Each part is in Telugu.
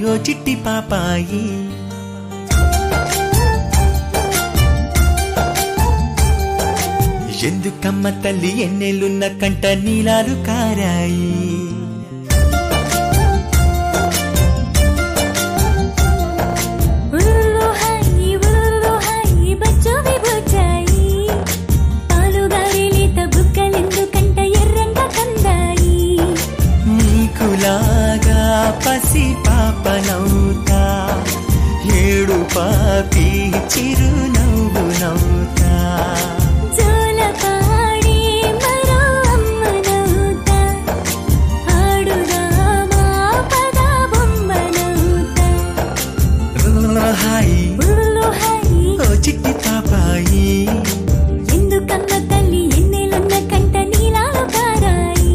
ఓ చిట్టి పాపాయి ఎందుకమ్మ తల్లి ఎన్నెలున్న కంట నీలాలు కారాయి ఉరులు హాయి ఉరులు హాయి బచ్చోవి బుచ్చాయి పాలుగారిలీత బుగ్గలెందుకంట ఎర్రంగా కందాయి నీకులాగా పసి పాపనవుతా ఏడు పాపి చిరునవ్వు నవ్వుతా జోలపాడి మరో అమ్మనవుతా ఆడుదామా పద బొమ్మనవుతా హాయి ఉరులు హాయి ఓ చిట్టి పాపాయి ఎందుకమ్మ తల్లి ఎన్నెలున్న కంట నీలాలు కారాయి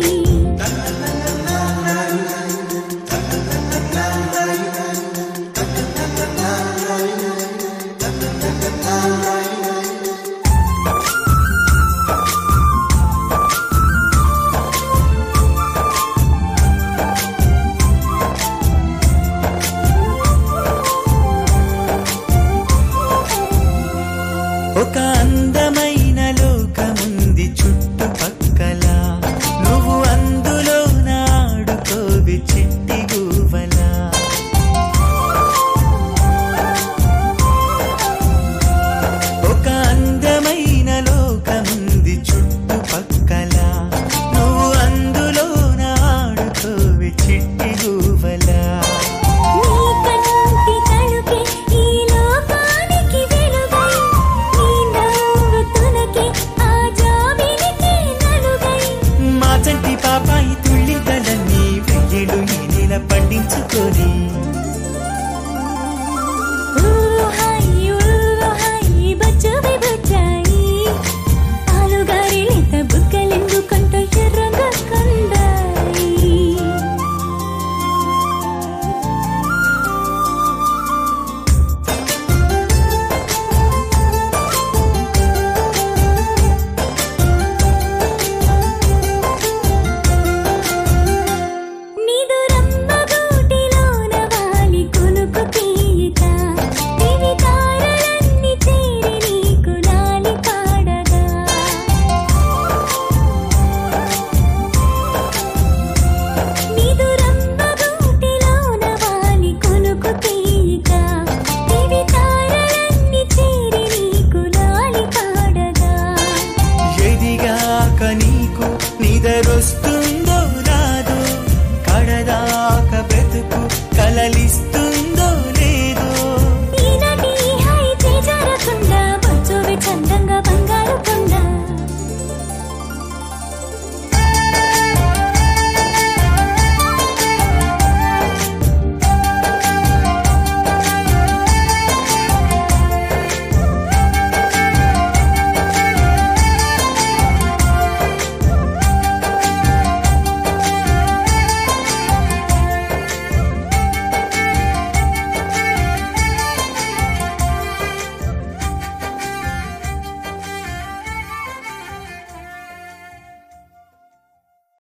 ఒక అందమైన లోకముంది చుట్టుపక్కల నువ్వు అందులో నాడుకోవి చిట్టి గువ్వలా ఒక అందమైన లోకముంది చుట్టుపక్కల నువ్వు అందులో నాడుకోవి చిట్టి గువ్వలా నీ కంటి తలుపే ఈ లోకానికి వెలుగై నీ నవ్వు తునకే ఆ జాబిలికి నలుగై మా చంటి పాపాయి తుళ్ళింతలన్నీ వెయ్యేడు ఈ నెల పండించుకొని ఊరు హాయి ఊరు హాయి బచ్చువి బుచ్చాయి పాలుగారి లేత బుగ్గలెందుకంట